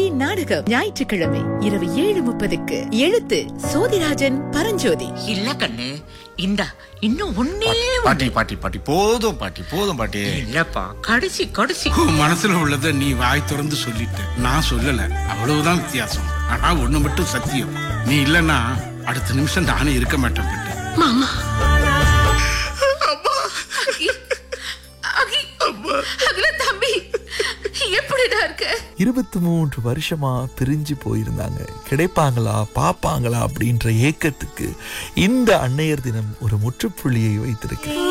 நாடகம் ஞாயிற்றுக்கிழமை இரவு ஏழு முப்பதுக்கு எழுத்து சோதிராஜன் பரஞ்சோதி இல்ல கண்ணு இந்தா இன்னும் ஒன்னே பாட்டி பாட்டி பாட்டி போதும் பாட்டி போதும் பாட்டி இல்லப்பா கடைசி கடைசி உன் மனசுல உள்ளத நீ வாய் திறந்து சொல்லிட்ட நான் சொல்லல அவ்வளவுதான் வித்தியாசம் ஆனா ஒண்ணு மட்டும் சத்தியம் நீ இல்லனா அடுத்த நிமிஷம் நானே இருக்க மாட்டேன் பிட்டு. மாமா அகி, அகில தம்பி எப்படிடா இருக்க இருபத்தி மூன்று வருஷமா பிரிஞ்சு போயிருந்தாங்க கிடைப்பாங்களா பாப்பாங்களா அப்படின்ற ஏக்கத்துக்கு இந்த அன்னையர் தினம் ஒரு முற்றுப்புள்ளியை வைத்திருக்கு